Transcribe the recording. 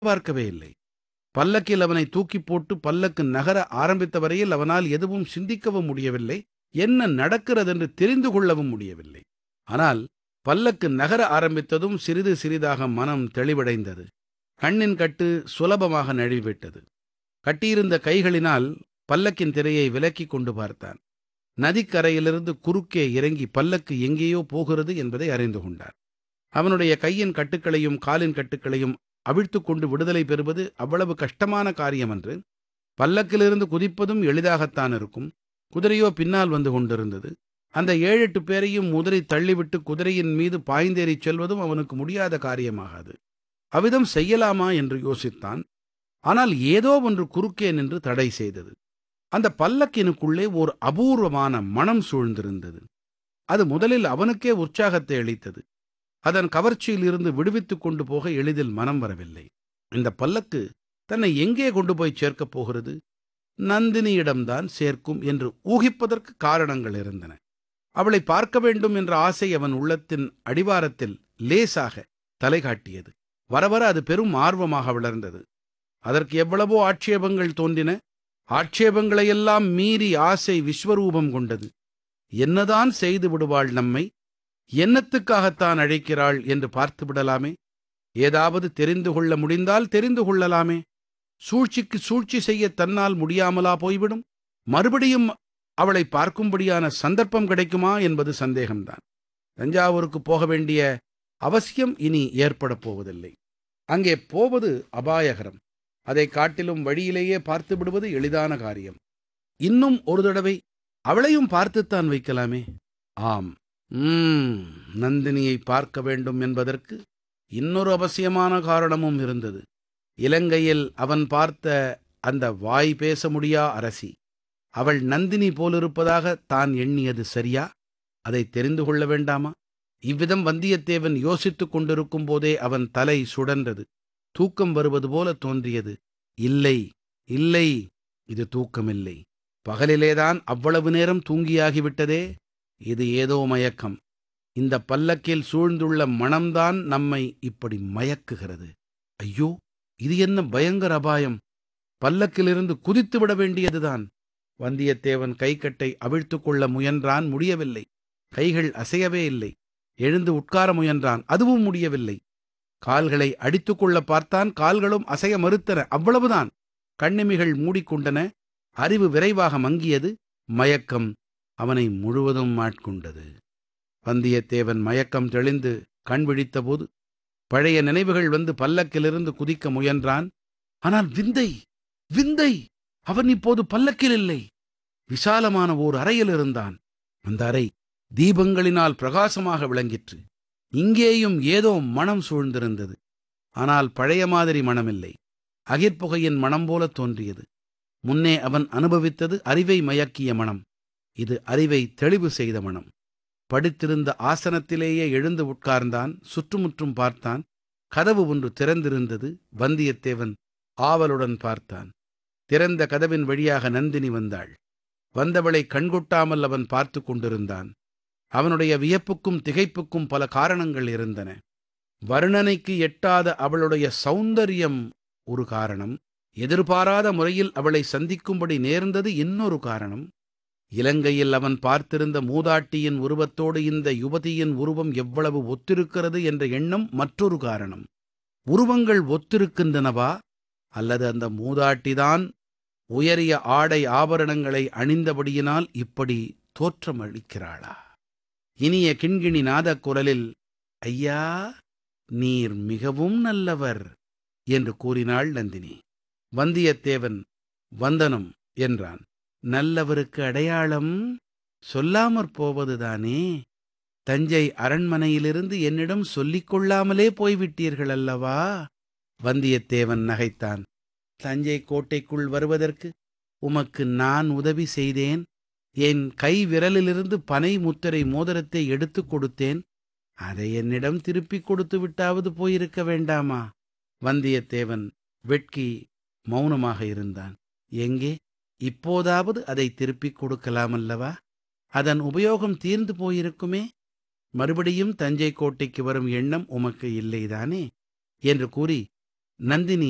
பார்க்கவே இல்லை பல்லக்கில் அவனை தூக்கிப் போட்டு பல்லக்கு நகர ஆரம்பித்த வரையில் அவனால் எதுவும் சிந்திக்கவும் முடியவில்லை என்ன நடக்கிறதென்று தெரிந்து கொள்ளவும் முடியவில்லை ஆனால் பல்லக்கு நகர ஆரம்பித்ததும் சிறிது சிறிதாக மனம் தெளிவடைந்தது கண்ணின் கட்டு சுலபமாக நழுவிவிட்டது கட்டியிருந்த கைகளினால் பல்லக்கின் திரையை விலக்கிக் கொண்டு பார்த்தான் நதிக்கரையிலிருந்து குறுக்கே இறங்கி பல்லக்கு எங்கேயோ போகிறது என்பதை அறிந்து கொண்டார் அவனுடைய கையின் கட்டுக்களையும் காலின் கட்டுக்களையும் அவிழ்த்துக் கொண்டு விடுதலை பெறுவது அவ்வளவு கஷ்டமான காரியமன்று பல்லக்கிலிருந்து குதிப்பதும் எளிதாகத்தான் இருக்கும் குதிரையோ பின்னால் வந்து கொண்டிருந்தது அந்த ஏழெட்டு பேரையும் முதலை தள்ளிவிட்டு குதிரையின் மீது பாய்ந்தேறிச் செல்வதும் அவனுக்கு முடியாத காரியமாகாது அவ்விதம் செய்யலாமா என்று யோசித்தான் ஆனால் ஏதோ ஒன்று குறுக்கே நின்று தடை செய்தது அந்த பல்லக்கினுக்குள்ளே ஓர் அபூர்வமான மனம் சூழ்ந்திருந்தது அது முதலில் அவனுக்கே உற்சாகத்தை அளித்தது அதன் கவர்ச்சியில் இருந்து விடுவித்துக் கொண்டு போக எளிதில் மனம் வரவில்லை இந்த பல்லக்கு தன்னை எங்கே கொண்டு போய் சேர்க்கப் போகிறது நந்தினியிடம்தான் சேர்க்கும் என்று ஊகிப்பதற்கு காரணங்கள் இருந்தன அவளை பார்க்க வேண்டும் என்ற ஆசை அவன் உள்ளத்தின் அடிவாரத்தில் லேசாக தலை காட்டியது வர வர அது பெரும் ஆர்வமாக வளர்ந்தது அதற்கு எவ்வளவோ ஆட்சேபங்கள் தோன்றின ஆட்சேபங்களையெல்லாம் மீறி ஆசை விஸ்வரூபம் கொண்டது என்னதான் செய்து விடுவாள் நம்மை என்னத்துக்காகத்தான் அழைக்கிறாள் என்று பார்த்து விடலாமே ஏதாவது தெரிந்து கொள்ள முடிந்தால் தெரிந்து கொள்ளலாமே சூழ்ச்சிக்கு சூழ்ச்சி செய்ய தன்னால் முடியாமலா போய்விடும் மறுபடியும் அவளை பார்க்கும்படியான சந்தர்ப்பம் கிடைக்குமா என்பது சந்தேகம்தான் தஞ்சாவூருக்கு போக வேண்டிய அவசியம் இனி ஏற்படப் போவதில்லை அங்கே போவது அபாயகரம் அதை காட்டிலும் வழியிலேயே பார்த்து விடுவது எளிதான காரியம் இன்னும் ஒரு தடவை அவளையும் பார்த்துத்தான் வைக்கலாமே ஆம் உம் நந்தினியை பார்க்க வேண்டும் என்பதற்கு இன்னொரு அவசியமான காரணமும் இருந்தது இலங்கையில் அவன் பார்த்த அந்த வாய் பேச முடியா அரசி அவள் நந்தினி போலிருப்பதாக தான் எண்ணியது சரியா அதை தெரிந்து கொள்ள வேண்டாமா இவ்விதம் வந்தியத்தேவன் யோசித்துக் கொண்டிருக்கும் போதே அவன் தலை சுடன்றது தூக்கம் வருவது போல தோன்றியது இல்லை இல்லை இது தூக்கமில்லை பகலிலேதான் அவ்வளவு நேரம் தூங்கியாகிவிட்டதே இது ஏதோ மயக்கம் இந்த பல்லக்கில் சூழ்ந்துள்ள மனம்தான் நம்மை இப்படி மயக்குகிறது ஐயோ இது என்ன பயங்கர அபாயம் பல்லக்கிலிருந்து குதித்து விட வேண்டியதுதான் வந்தியத்தேவன் கைக்கட்டை அவிழ்த்துக் கொள்ள முயன்றான் முடியவில்லை கைகள் அசையவே இல்லை எழுந்து உட்கார முயன்றான் அதுவும் முடியவில்லை கால்களை அடித்துக்கொள்ள பார்த்தான் கால்களும் அசைய மறுத்தன அவ்வளவுதான் கண்ணிமிகள் மூடிக்கொண்டன அறிவு விரைவாக மங்கியது மயக்கம் அவனை முழுவதும் மாட்கொண்டது வந்தியத்தேவன் மயக்கம் தெளிந்து கண் விழித்தபோது பழைய நினைவுகள் வந்து பல்லக்கிலிருந்து குதிக்க முயன்றான் ஆனால் விந்தை விந்தை அவன் இப்போது பல்லக்கில் இல்லை விசாலமான ஓர் அறையில் இருந்தான் அந்த அறை தீபங்களினால் பிரகாசமாக விளங்கிற்று இங்கேயும் ஏதோ மனம் சூழ்ந்திருந்தது ஆனால் பழைய மாதிரி மனமில்லை அகிர்புகையின் மனம் போல தோன்றியது முன்னே அவன் அனுபவித்தது அறிவை மயக்கிய மனம் இது அறிவை தெளிவு செய்த மனம் படுத்திருந்த ஆசனத்திலேயே எழுந்து உட்கார்ந்தான் சுற்றுமுற்றும் பார்த்தான் கதவு ஒன்று திறந்திருந்தது வந்தியத்தேவன் ஆவலுடன் பார்த்தான் திறந்த கதவின் வழியாக நந்தினி வந்தாள் வந்தவளை கண்கொட்டாமல் அவன் பார்த்து கொண்டிருந்தான் அவனுடைய வியப்புக்கும் திகைப்புக்கும் பல காரணங்கள் இருந்தன வர்ணனைக்கு எட்டாத அவளுடைய சௌந்தரியம் ஒரு காரணம் எதிர்பாராத முறையில் அவளை சந்திக்கும்படி நேர்ந்தது இன்னொரு காரணம் இலங்கையில் அவன் பார்த்திருந்த மூதாட்டியின் உருவத்தோடு இந்த யுவதியின் உருவம் எவ்வளவு ஒத்திருக்கிறது என்ற எண்ணம் மற்றொரு காரணம் உருவங்கள் ஒத்திருக்கின்றனவா அல்லது அந்த மூதாட்டிதான் உயரிய ஆடை ஆபரணங்களை அணிந்தபடியினால் இப்படி தோற்றமளிக்கிறாளா இனிய கிண்கிணி நாதக் குரலில் ஐயா நீர் மிகவும் நல்லவர் என்று கூறினாள் நந்தினி வந்தியத்தேவன் வந்தனம் என்றான் நல்லவருக்கு அடையாளம் சொல்லாமற் போவதுதானே தஞ்சை அரண்மனையிலிருந்து என்னிடம் சொல்லிக் கொள்ளாமலே போய்விட்டீர்கள் அல்லவா வந்தியத்தேவன் நகைத்தான் தஞ்சை கோட்டைக்குள் வருவதற்கு உமக்கு நான் உதவி செய்தேன் என் கை விரலிலிருந்து பனை முத்திரை மோதிரத்தை எடுத்துக் கொடுத்தேன் அதை என்னிடம் திருப்பிக் கொடுத்து விட்டாவது போயிருக்க வேண்டாமா வந்தியத்தேவன் வெட்கி மௌனமாக இருந்தான் எங்கே இப்போதாவது அதை திருப்பிக் கொடுக்கலாமல்லவா அதன் உபயோகம் தீர்ந்து போயிருக்குமே மறுபடியும் தஞ்சை கோட்டைக்கு வரும் எண்ணம் உமக்கு இல்லைதானே என்று கூறி நந்தினி